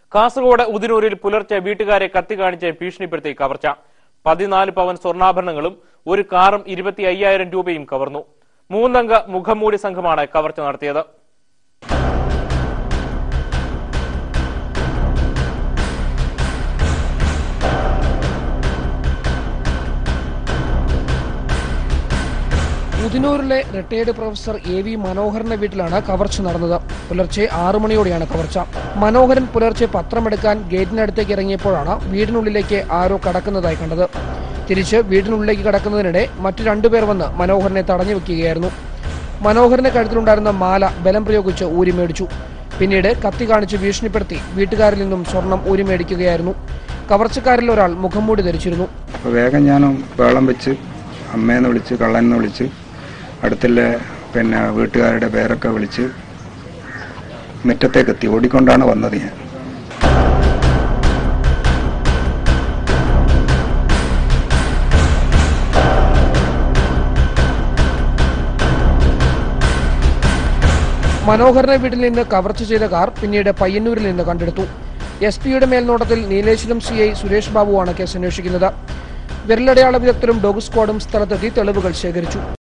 കാസർഗോഡ് ഉദിനൂരിൽ പുലർച്ചെ വീട്ടുകാരെ കത്തി കാണിച്ച് ഭീഷണിപ്പെടുത്തി കവർച്ച പതിനാല് പവൻ സ്വർണ്ണാഭരണങ്ങളും ഒരു കാറും ഇരുപത്തി അയ്യായിരം രൂപയും കവർന്നു മൂന്നംഗ മുഖംമൂടി സംഘമാണ് കവർച്ച നടത്തിയത് ഉദിനൂരിലെ റിട്ടയർഡ് പ്രൊഫസർ എ വി മനോഹരന്റെ വീട്ടിലാണ് കവർച്ച നടന്നത് പുലർച്ചെ ആറു മണിയോടെയാണ് കവർച്ച മനോഹരൻ പുലർച്ചെ പത്രമെടുക്കാൻ ഗേറ്റിനടുത്തേക്ക് ഇറങ്ങിയപ്പോഴാണ് വീടിനുള്ളിലേക്ക് ആരോ കടക്കുന്നതായി കണ്ടത് തിരിച്ച് വീടിനുള്ളിലേക്ക് കടക്കുന്നതിനിടെ മറ്റു രണ്ടുപേർ വന്ന് മനോഹരനെ തടഞ്ഞു വെക്കുകയായിരുന്നു മനോഹരന്റെ കഴുത്തിലുണ്ടായിരുന്ന മാല ബലം പ്രയോഗിച്ച് ഊരി മേടിച്ചു പിന്നീട് കത്തി കാണിച്ച് ഭീഷണിപ്പെടുത്തി വീട്ടുകാരിൽ നിന്നും സ്വർണം ഊരി മേടിക്കുകയായിരുന്നു കവർച്ചക്കാരിൽ ഒരാൾ മുഖംമൂടി ധരിച്ചിരുന്നു അപ്പോൾ വേഗം ഞാൻ വെള്ളം വെച്ച് അമ്മേന്ന് വിളിച്ച് കള്ളനെന്ന് വിളിച്ച് അടുത്തുള്ള പിന്നെ വീട്ടുകാരുടെ പേരൊക്കെ വിളിച്ച് മുറ്റത്തേക്ക് എത്തി ഓടിക്കൊണ്ടാണ് വന്നത് ഞാൻ മനോഹരന്റെ വീട്ടിൽ നിന്ന് കവർച്ച ചെയ്ത കാർ പിന്നീട് പയ്യന്നൂരിൽ നിന്ന് കണ്ടെടുത്തു എസ് പിയുടെ മേൽനോട്ടത്തിൽ നീലേശ്വരം സി ഐ സുരേഷ് ബാബുവാണ് കേസ് അന്വേഷിക്കുന്നത് വിരലടയാള വിദഗ്ധരും ഡോഗ് സ്ക്വാഡും സ്ഥലത്തെത്തി തെളിവുകൾ ശേഖരിച്ചു